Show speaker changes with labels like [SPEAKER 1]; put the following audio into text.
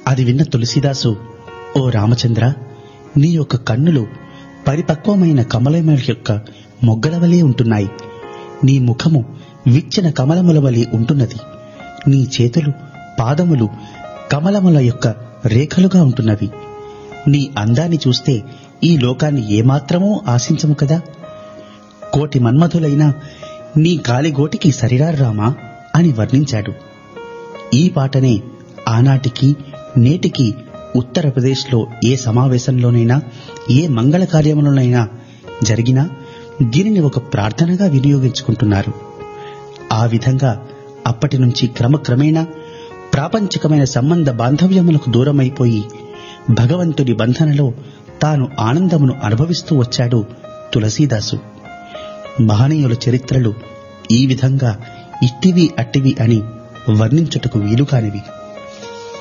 [SPEAKER 1] అది విన్న తులసీదాసు ఓ రామచంద్ర నీ యొక్క కన్నులు పరిపక్వమైన కమలముల యొక్క మొగ్గల వలె ఉంటున్నాయి నీ ముఖము విచ్చిన కమలముల వలె ఉంటున్నది నీ చేతులు పాదములు కమలముల యొక్క రేఖలుగా ఉంటున్నవి నీ అందాన్ని చూస్తే ఈ లోకాన్ని ఏమాత్రమూ ఆశించము కదా కోటి మన్మధులైనా నీ గాలిగోటికి సరిరారు రామా అని వర్ణించాడు ఈ పాటనే ఆనాటికి నేటికి ఉత్తరప్రదేశ్లో ఏ సమావేశంలోనైనా ఏ మంగళ కార్యములోనైనా జరిగినా దీనిని ఒక ప్రార్థనగా వినియోగించుకుంటున్నారు ఆ విధంగా అప్పటి నుంచి క్రమక్రమేణా ప్రాపంచికమైన సంబంధ బాంధవ్యములకు దూరమైపోయి భగవంతుడి బంధనలో తాను ఆనందమును అనుభవిస్తూ వచ్చాడు తులసీదాసు మహనీయుల చరిత్రలు ఈ విధంగా ఇట్టివి అట్టివి అని వర్ణించుటకు వీలు కానివి